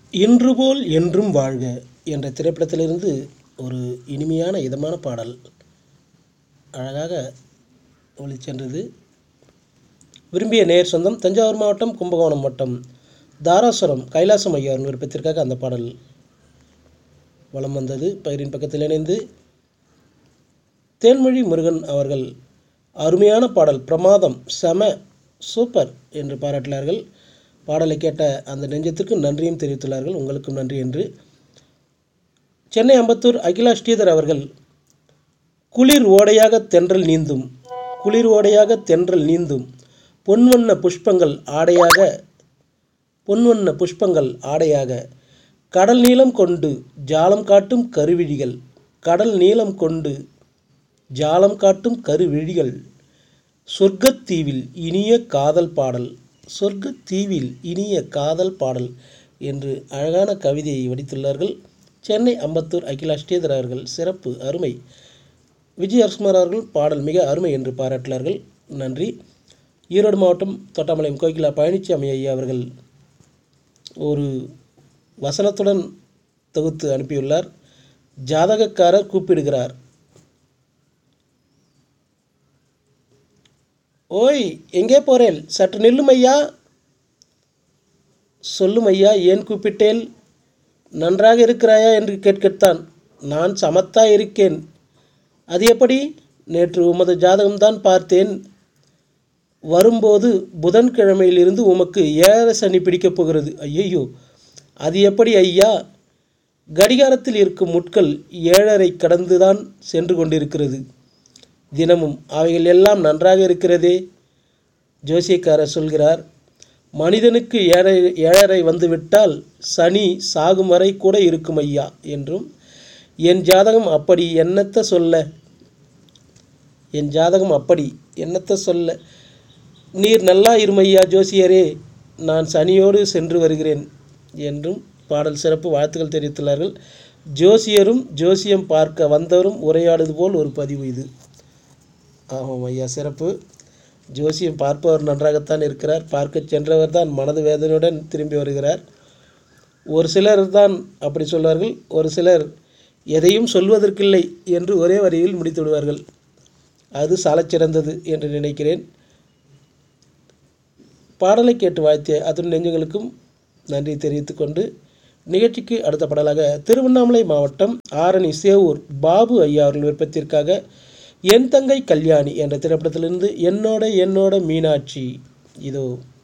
இன்று போல் என்றும் வாழ்க என்ற திரைப்படத்திலிருந்து ஒரு இனிமையான இதமான பாடல் அழகாக ஒலிச்சென்றது விரும்பிய நேர் சொந்தம் தஞ்சாவூர் மாவட்டம் கும்பகோணம் வட்டம் தாராசுரம் கைலாசம் ஐயாவின் விருப்பத்திற்காக அந்த பாடல் வலம் வந்தது பயிரின் பக்கத்தில் இணைந்து தேன்மொழி முருகன் அவர்கள் அருமையான பாடல் பிரமாதம் செம சூப்பர் என்று பாராட்டினார்கள் பாடலை கேட்ட அந்த நெஞ்சத்திற்கு நன்றியும் தெரிவித்துள்ளார்கள் உங்களுக்கும் நன்றி என்று சென்னை அம்பத்தூர் அகிலா ஸ்ரீதர் அவர்கள் குளிர் ஓடையாக தென்றல் நீந்தும் குளிர் ஓடையாக தென்றல் நீந்தும் பொன்வண்ண புஷ்பங்கள் ஆடையாக பொன்வண்ண புஷ்பங்கள் ஆடையாக கடல் நீளம் கொண்டு ஜாலம் காட்டும் கருவிழிகள் கடல் நீளம் கொண்டு ஜாலம் காட்டும் கருவிழிகள் சொர்க்கத்தீவில் இனிய காதல் பாடல் சொர்க்கத்தீவில் இனிய காதல் பாடல் என்று அழகான கவிதையை வடித்துள்ளார்கள் சென்னை அம்பத்தூர் அகிலா ஸ்ரீதர் அவர்கள் சிறப்பு அருமை விஜய் அரசுமார் அவர்கள் பாடல் மிக அருமை என்று பாராட்டினார்கள் நன்றி ஈரோடு மாவட்டம் தொட்டாமலையம் கோகிலா பழனிசாமி ஐயா அவர்கள் ஒரு வசனத்துடன் தொகுத்து அனுப்பியுள்ளார் ஜாதகக்காரர் கூப்பிடுகிறார் ஓய் எங்கே போறேன் சற்று நில்லும் ஐயா சொல்லும் ஐயா ஏன் கூப்பிட்டேன் நன்றாக இருக்கிறாயா என்று கேட்கத்தான் நான் சமத்தா இருக்கேன் அது எப்படி நேற்று உமது ஜாதகம்தான் பார்த்தேன் வரும்போது புதன்கிழமையிலிருந்து உமக்கு ஏழரை சனி பிடிக்கப் போகிறது ஐயையோ அது எப்படி ஐயா கடிகாரத்தில் இருக்கும் முட்கள் ஏழரை கடந்துதான் சென்று கொண்டிருக்கிறது தினமும் அவைகள் எல்லாம் நன்றாக இருக்கிறதே ஜோசியக்காரர் சொல்கிறார் மனிதனுக்கு ஏழை ஏழரை வந்துவிட்டால் சனி சாகும் வரை கூட இருக்கும் ஐயா என்றும் என் ஜாதகம் அப்படி என்னத்த சொல்ல என் ஜாதகம் அப்படி என்னத்த சொல்ல நீர் நல்லா இருமையா ஜோசியரே நான் சனியோடு சென்று வருகிறேன் என்றும் பாடல் சிறப்பு வாழ்த்துக்கள் தெரிவித்துள்ளார்கள் ஜோசியரும் ஜோசியம் பார்க்க வந்தவரும் உரையாடுவது போல் ஒரு பதிவு இது ஆமாம் ஐயா சிறப்பு ஜோசியம் பார்ப்பவர் நன்றாகத்தான் இருக்கிறார் பார்க்க சென்றவர் தான் மனது வேதனையுடன் திரும்பி வருகிறார் ஒரு சிலர் தான் அப்படி சொல்வார்கள் ஒரு சிலர் எதையும் சொல்வதற்கில்லை என்று ஒரே வரியில் முடித்து விடுவார்கள் அது சாலச்சிறந்தது என்று நினைக்கிறேன் பாடலை கேட்டு வாழ்த்திய அத்துணை நெஞ்சங்களுக்கும் நன்றி தெரிவித்துக்கொண்டு நிகழ்ச்சிக்கு அடுத்த பாடலாக திருவண்ணாமலை மாவட்டம் ஆரணி சேவூர் பாபு ஐயா அவர்கள் விருப்பத்திற்காக என் தங்கை கல்யாணி என்ற திரைப்படத்திலிருந்து என்னோட என்னோட மீனாட்சி இதோ